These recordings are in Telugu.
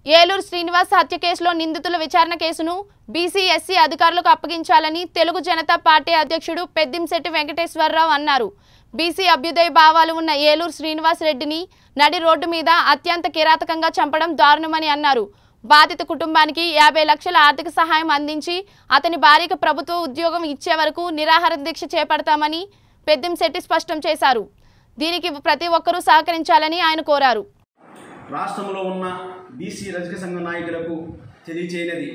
ఏలూరు శ్రీనివాస్ హత్య కేసులో నిందితుల విచారణ కేసును బీసీ ఎస్సీ అధికారులకు అప్పగించాలని తెలుగు జనతా పార్టీ అధ్యక్షుడు పెద్దింశెట్టి వెంకటేశ్వరరావు అన్నారు బీసీ అభ్యుదయ భావాలు ఉన్న ఏలూరు శ్రీనివాస్ రెడ్డిని నడి రోడ్డు మీద అత్యంత కిరాతకంగా చంపడం దారుణమని అన్నారు బాధిత కుటుంబానికి యాభై లక్షల ఆర్థిక సహాయం అందించి అతని భార్యకు ప్రభుత్వ ఉద్యోగం ఇచ్చే వరకు నిరాహార దీక్ష చేపడతామని పెద్దింశెట్టి స్పష్టం చేశారు దీనికి ప్రతి ఒక్కరూ సహకరించాలని ఆయన కోరారు రాష్ట్రంలో ఉన్న బీసీ రజక సంఘ నాయకులకు తెలియచేయనది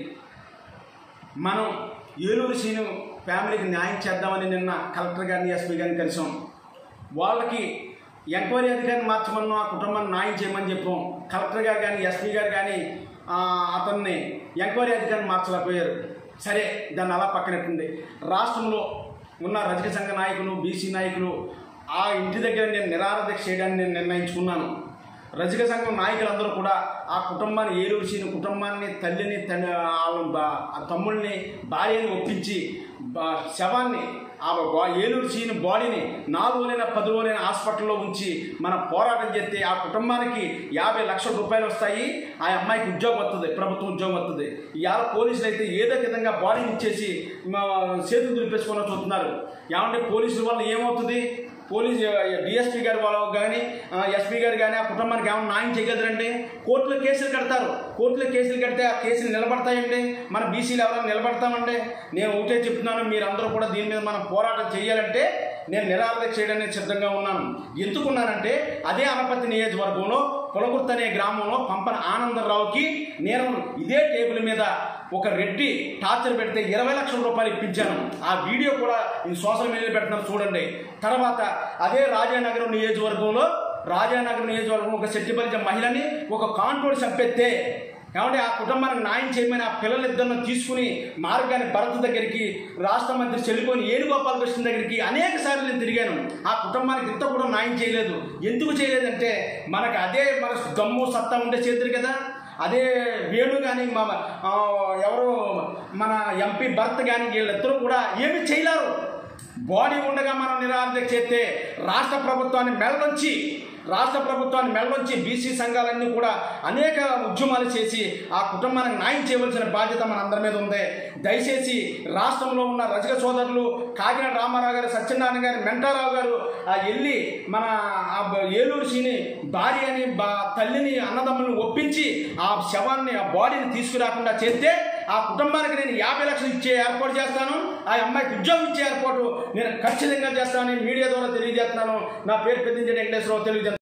మనం ఏలూరు సీను ఫ్యామిలీకి న్యాయం చేద్దామని నిన్న కలెక్టర్ గారిని ఎస్పీ గారిని కలిసాం వాళ్ళకి ఎంక్వైరీ అధికారిని మార్చమన్నాం ఆ కుటుంబాన్ని న్యాయం చేయమని చెప్పాం కలెక్టర్ గారు కానీ ఎస్పీ గారు కానీ ఆ, అతన్ని ఎంక్వైరీ అధికారిని మార్చలేకపోయారు సరే దాన్ని అలా పక్కనెట్టింది రాష్ట్రంలో ఉన్న రజక సంఘ నాయకులు బీసీ నాయకులు ఆ ఇంటి దగ్గర నేను నిరారదీక్ష చేయడానికి నేను నిర్ణయించుకున్నాను రజక సంఘం నాయకులందరూ కూడా ఆ కుటుంబాన్ని ఏలూరు సీని కుటుంబాన్ని తల్లిని తన వాళ్ళ బా- ఆ తమ్ముళ్ళని భార్యని ఒప్పించి బా- శవాన్ని ఆ బా- ఏలూరు సీని బాడీని నాలుగు రోజులైనా పది రోజులైనా హాస్పిటల్లో ఉంచి మన పోరాటం చేస్తే ఆ కుటుంబానికి యాభై లక్షల రూపాయలు వస్తాయి ఆ అమ్మాయికి ఉద్యోగం వస్తుంది ప్రభుత్వం ఉద్యోగం వస్తుంది ఇవాళ పోలీసులు అయితే ఏదో విధంగా బాడీని ఇచ్చేసి మా చేతులు దులిపేసుకొని చూస్తున్నారు ఏమంటే పోలీసుల వల్ల ఏమవుతుంది పోలీస్ డిఎస్పీ గారు వాళ్ళు కానీ ఎస్పీ గారు కానీ ఆ కుటుంబానికి ఏమైనా న్యాయం చేయగలరండి కోర్టులో కేసులు కడతారు కోర్టులో కేసులు కడితే ఆ కేసులు నిలబడతాయండి మన బీసీలు ఎవరైనా నిలబడతామండి నేను ఒకటే చెప్తున్నాను మీరందరూ కూడా దీని మీద మనం పోరాటం చేయాలంటే నేను నిరాధార చేయడానికి సిద్ధంగా ఉన్నాను ఎందుకున్నానంటే అదే అనపతి నియోజకవర్గంలో పొలగుర్త్ అనే గ్రామంలో పంపన ఆనందరావుకి నేను ఇదే టేబుల్ మీద ఒక రెడ్డి టార్చర్ పెడితే ఇరవై లక్షల రూపాయలు ఇప్పించాను ఆ వీడియో కూడా ఈ సోషల్ మీడియాలో పెడుతున్నాను చూడండి తర్వాత అదే రాజానగరం నియోజకవర్గంలో రాజానగరం నియోజకవర్గం ఒక సెట్టిపల్లి మహిళని ఒక కాంట్రోల్ చంపెత్తే ఏమంటే ఆ కుటుంబానికి న్యాయం చేయమని ఆ పిల్లలిద్దరిని తీసుకుని మార్గాన్ని భరత్ దగ్గరికి రాష్ట్ర మంత్రి చెల్లిపోని ఏనుగోపాలకృష్ణ దగ్గరికి అనేక సార్లు నేను తిరిగాను ఆ కుటుంబానికి ఇంత కూడా న్యాయం చేయలేదు ఎందుకు చేయలేదంటే మనకు అదే మన దమ్ము సత్తా ఉండే చేతులు కదా అదే వేణు కానీ మా ఆ, ఎవరు మన ఎంపీ భర్త కానీ వీళ్ళిద్దరూ కూడా ఏమి చేయలేరు బాడీ ఉండగా మనం నిరాధక చేస్తే రాష్ట్ర ప్రభుత్వాన్ని మెళ్ళొంచి రాష్ట్ర ప్రభుత్వాన్ని మెళ్ళొంచి బీసీ సంఘాలన్నీ కూడా అనేక ఉద్యమాలు చేసి ఆ కుటుంబానికి న్యాయం చేయవలసిన బాధ్యత మన అందరి మీద ఉంది దయచేసి రాష్ట్రంలో ఉన్న రజక సోదరులు కాకినాడ రామారావు గారు సత్యనారాయణ గారు మెంటారావు గారు ఆ వెళ్ళి మన ఆ బ- ఏలూరు సీని భార్యని బా తల్లిని అన్నదమ్ములను ఒప్పించి ఆ శవాన్ని ఆ బాడీని తీసుకురాకుండా చేస్తే ఆ కుటుంబానికి నేను యాభై లక్షలు ఇచ్చే ఏర్పాటు చేస్తాను ఆ అమ్మాయికి ఉద్యోగం ఇచ్చే ఏర్పాటు నేను ఖచ్చితంగా చేస్తానని మీడియా ద్వారా తెలియజేస్తున్నాను నా పేరు పెద్దించే వెంకటేశ్వరరావు తెలియజేస్తాను